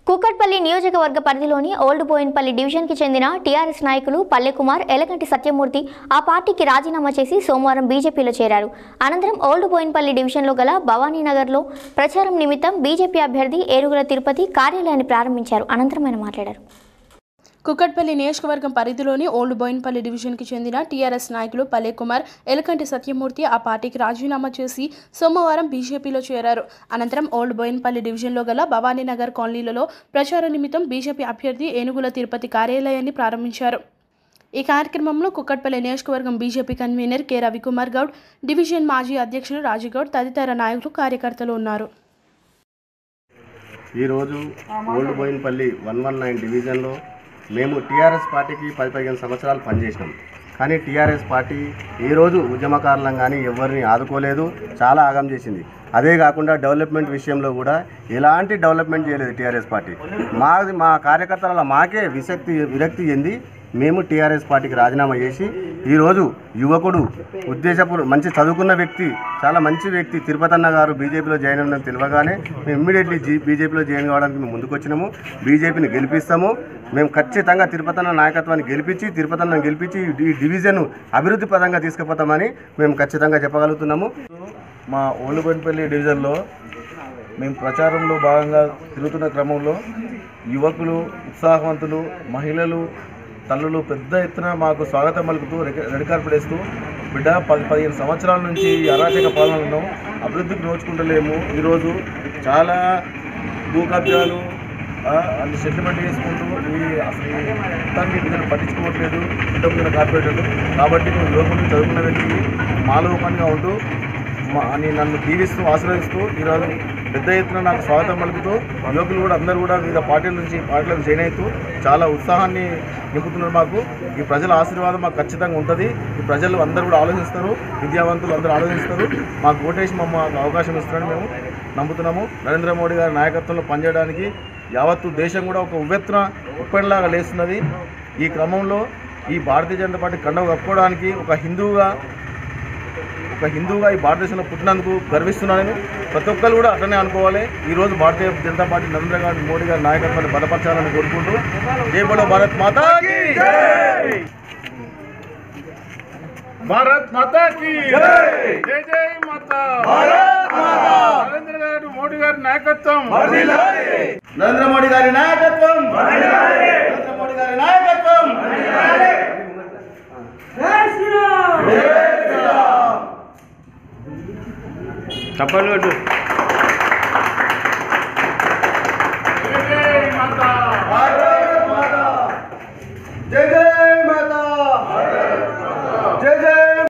కూకట్పల్లి నియోజకవర్గ పరిధిలోని ఓల్డ్ బోయిన్పల్లి డివిజన్కి చెందిన టీఆర్ఎస్ నాయకులు పల్లెకుమార్ ఎలగంటి సత్యమూర్తి ఆ పార్టీకి రాజీనామా చేసి సోమవారం బీజేపీలో చేరారు అనంతరం ఓల్డ్ బోయిన్పల్లి డివిజన్లో గల భవానీనగర్లో ప్రచారం నిమిత్తం బీజేపీ అభ్యర్థి ఏరుగుల తిరుపతి కార్యాలయాన్ని ప్రారంభించారు అనంతరం ఆయన మాట్లాడారు కుక్కట్పల్లి నియోజకవర్గం పరిధిలోని ఓల్డ్ బోయిన్పల్లి డివిజన్కి చెందిన టీఆర్ఎస్ నాయకులు పల్లె కుమార్ ఎలకంటి సత్యమూర్తి ఆ పార్టీకి రాజీనామా చేసి సోమవారం బీజేపీలో చేరారు అనంతరం ఓల్డ్ బోయిన్పల్లి డివిజన్లో గల భవానీనగర్ కాలనీలలో ప్రచార నిమిత్తం బీజేపీ అభ్యర్థి ఏనుగుల తిరుపతి కార్యాలయాన్ని ప్రారంభించారు ఈ కార్యక్రమంలో కుక్కట్పల్లి నియోజకవర్గం BJP convener K Ravikumar Goud division మాజీ అధ్యక్షులు రాజుగౌడ్ తదితర నాయకులు కార్యకర్తలు ఉన్నారు ఈరోజు old Boinpally one one nine డివిజన్లో మేము టీఆర్ఎస్ పార్టీకి పది పదిహేను సంవత్సరాలు పనిచేసినాం కానీ టీఆర్ఎస్ పార్టీ ఏ రోజు ఉద్యమకారులను కానీ ఎవరిని ఆదుకోలేదు చాలా ఆగం చేసింది అదే కాకుండా డెవలప్మెంట్ విషయంలో కూడా ఎలాంటి డెవలప్మెంట్ చేయలేదు టీఆర్ఎస్ పార్టీ మాది మా కార్యకర్తల మాకే విశక్తి విరక్తి చెంది మేము టీఆర్ఎస్ పార్టీకి రాజీనామా చేసి ఈరోజు యువకుడు ఉద్దేశపూర్ మంచి చదువుకున్న వ్యక్తి చాలా మంచి వ్యక్తి తిరుపతన్న గారు బీజేపీలో జాయిన్ అవ్వడం తెలియగానే మేము ఇమ్మీడియట్లీ జీ బీజేపీలో జాయిన్ కావడానికి మేము ముందుకు వచ్చినాము బీజేపీని గెలిపిస్తాము మేము ఖచ్చితంగా తిరుపతన్న నాయకత్వాన్ని గెలిపించి తిరుపతన్న గెలిపించి ఈ డివిజన్ అభివృద్ధి పదంగా తీసుకుపోతామని మేము ఖచ్చితంగా చెప్పగలుగుతున్నాము మా ఓలుగొండపల్లి డివిజన్లో మేము ప్రచారంలో భాగంగా తిరుగుతున్న క్రమంలో యువకులు ఉత్సాహవంతులు మహిళలు తల్లులు పెద్ద ఎత్తున మాకు స్వాగతం పలుకుతూ రెక- రెడ్ కార్పెట్ వేస్తూ బిడ్డ పది పదిహేను సంవత్సరాల నుంచి ఈ అరాచక పాలనను అభివృద్ధికి నోచుకుంటలేము ఈరోజు చాలా భూ కబ్జాలు ఆ, అన్ని సెటిల్మెంట్ చేసుకుంటూ ఈ అసలు ఈ మొత్తానికి దీన్ని పట్టించుకోవట్లేదు ఇంతకుముందు కార్పొరేటర్లు కాబట్టి నువ్వు యువకులు చదువుకున్న వ్యక్తికి మాలోపంగా ఉంటూ మా అని నన్ను దీవిస్తూ ఆశీర్వదిస్తూ ఈరోజు పెద్ద ఎత్తున నాకు స్వాగతం పలుకుతూ యువకులు కూడా అందరూ కూడా వివిధ పార్టీల నుంచి పార్టీలకు జాయిన్ అవుతూ చాలా ఉత్సాహాన్ని నింపుతున్నారు మాకు ఈ ప్రజల ఆశీర్వాదం మాకు ఖచ్చితంగా ఉంటుంది ఈ ప్రజలు అందరూ కూడా ఆలోచిస్తారు విద్యావంతులు అందరూ ఆలోచిస్తారు మాకు ఓటేసి మా మాకు అవకాశం ఇస్తారని మేము నమ్ముతున్నాము నరేంద్ర మోడీ గారి నాయకత్వంలో పనిచేయడానికి యావత్తు దేశం కూడా ఒక ఉవ్వెత్తున ఉప్పెనలాగా లేస్తున్నది ఈ క్రమంలో ఈ భారతీయ జనతా పార్టీ కండవ కప్పుకోవడానికి ఒక హిందువుగా ఒక హిందువుగా ఈ భారతదేశంలో పుట్టినందుకు గర్విస్తున్నానని ప్రతి ఒక్కరు కూడా అట్లనే అనుకోవాలి ఈరోజు భారతీయ జనతా పార్టీ నరేంద్ర గారి మోడీ గారి నాయకత్వాన్ని బలపరచాలని కోరుకుంటూ జై బోలో భారత్ మాతా కీ భారత్ మాతా కి జై జై మాతా భారత్ మాతా నరేంద్ర గారు మోడీ గారి నాయకత్వం నరేంద్ర మోడీ గారి నాయకత్వం నరేంద్ర మోడీ గారి నాయకత్వం చప్పట్లు పెట్టు